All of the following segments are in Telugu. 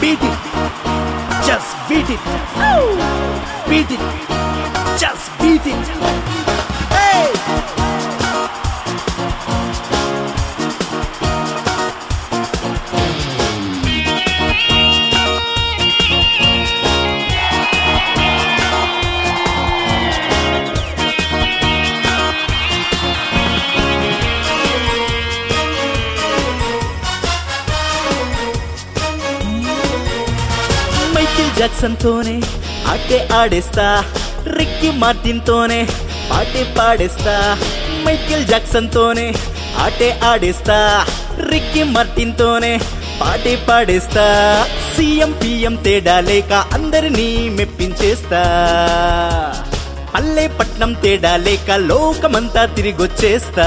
beat it, just beat it, beat it, just beat it. Hey! Michael Jackson తోనే ఆటే ఆడేస్తా రిక్కీ మార్టిన్ తోనే పాటే పాడేస్తా మైకిల్ జాక్సన్ తోనే ఆటే ఆడేస్తా రిక్కీ మార్టిన్ తోనే పాటే పాడేస్తా సీఎం పిఎం తేడా లేక అందరినీ మెప్పించేస్తా పల్లె పట్నం తేడా లేక లోకమంతా తిరిగొచ్చేస్తా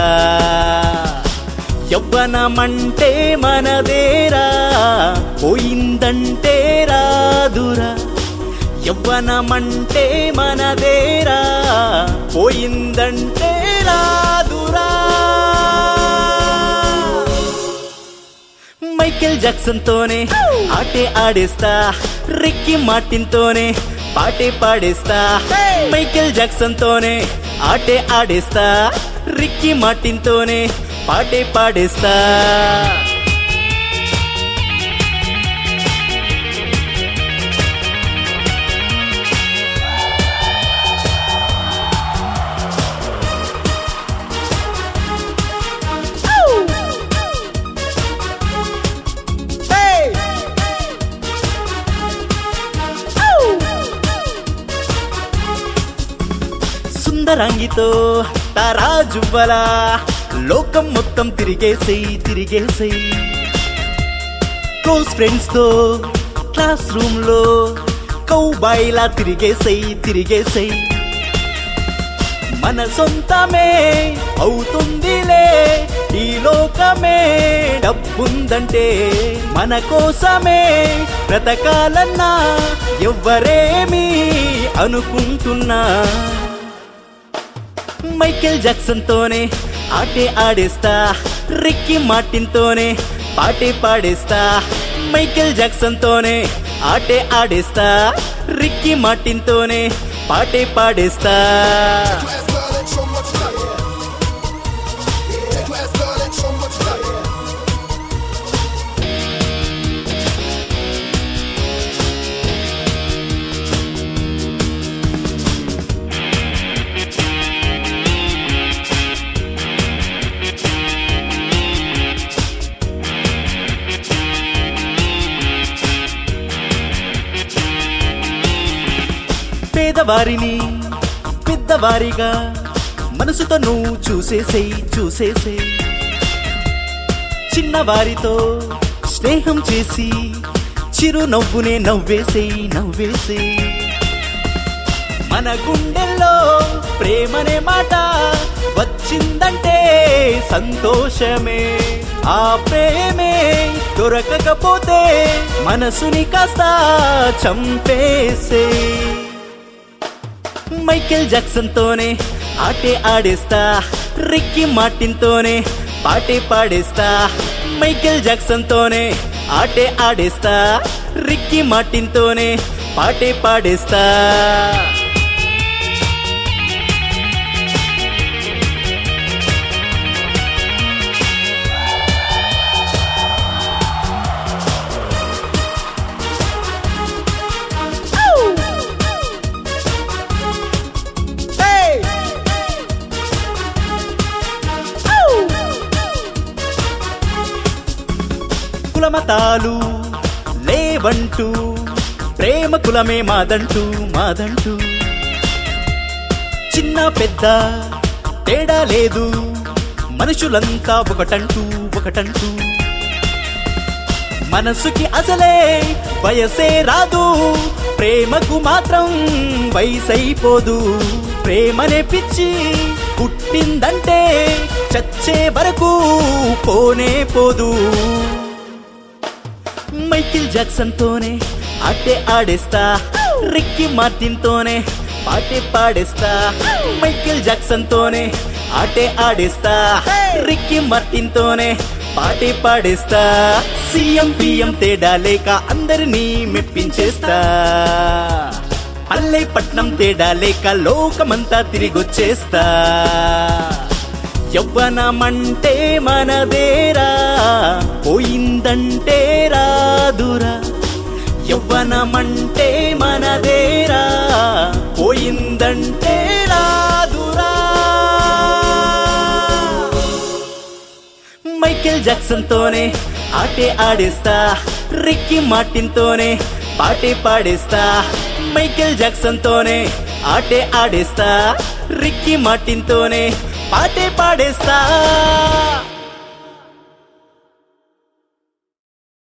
యవ్వనమంటే మనదేరా పోయిందంటే రాదురా యవ్వనమంటే మనదేరా పోయిందంటే రాదురా మైకేల్ జాక్సన్ తోనే ఆటే ఆడేస్తా రిక్కీ మార్టిన్ తోనే పాటే పాడేస్తా మైకేల్ జాక్సన్ తోనే ఆటే ఆడేస్తా రిక్కీ మార్టిన్ తోనే పాటే పాడేస్తా Hey! సుందరాంగితో తారాజువ్వలా లోకం మొత్తం తిరిగేసేయి తిరిగేసేయి క్లోజ్ ఫ్రెండ్స్ తో క్లాస్ రూమ్ లో కౌబాయిలా తిరిగేసేయి తిరిగేసేయి మన సొంతమే అవుతుందిలే ఈ లోకమే డబ్బుందంటే మన కోసమే బ్రతకాలన్నా ఎవ్వరేమీ అనుకుంటున్నా మైకేల్ జాక్సన్ తోనే ఆటే ఆడేస్తా రిక్కీ మార్టిన్ తోనే పాటే పాడేస్తా మైకేల్ జాక్సన్ తోనే ఆటే ఆడేస్తా రిక్కీ మార్టిన్ తోనే పాటే పాడేస్తా Class love and so much love. Yeah, class love and so much love. పేదవారిని పెద్దవారిగా మనసుతో నువ్వు చూసేసేయి చూసేసేయి చిన్నవారితో స్నేహం చేసి చిరు నవ్వునే నవ్వేసేయి నవ్వేసేయి మన గుండెల్లో ప్రేమనే మాట వచ్చిందంటే సంతోషమే ఆ ప్రేమే దొరకకపోతే మనసుని కాస్త చంపేసే మైకేల్ జాక్సన్ తోనే ఆటే ఆడేస్తా రిక్కీ మార్టిన్ తోనే పాటే పాడేస్తా మైకేల్ జాక్సన్ తోనే ఆటే ఆడేస్తా రిక్కీ మార్టిన్ తోనే పాటే పాడేస్తా Hey! కులమతాలు లేవంటూ ప్రేమ కులమే మాదంటూ మాదంటూ చిన్న పెద్ద తేడా లేదు మనుషులంతా ఒకటంటూ ఒకటంటూ మనసుకి అసలే వయసే రాదు ప్రేమకు మాత్రం వయసైపోదు ప్రేమనే పిచ్చి పుట్టిందంటే చచ్చే వరకు పోనే పోదు మైకిల్ జాక్సన్ తోనే ఆటే ఆడేస్తా రిక్కీ మార్టిన్ తోనే పాటే పాడేస్తా మైకిల్ జాక్సన్ తోనే ఆటే ఆడేస్తా రిక్కీ మార్టిన్ తోనే పాటే పాడేస్తా సీఎం పిఎం తేడా లేక అందరినీ మెప్పించేస్తా పల్లె పట్నం తేడా లేక లోకమంతా తిరిగొచ్చేస్తా యవ్వనమంటే మనదేరా పోయిందంటే రాదురా యవ్వనమంటే మనదేరా పోయిందంటే రాదురా మైకేల్ జాక్సన్ తోనే ఆటే ఆడేస్తా రిక్కీ మార్టిన్ తోనే పాటే పాడేస్తా మైకేల్ జాక్సన్ తోనే ఆటే ఆడేస్తా రిక్కీ మార్టిన్ తోనే పాటే పాడేస్తా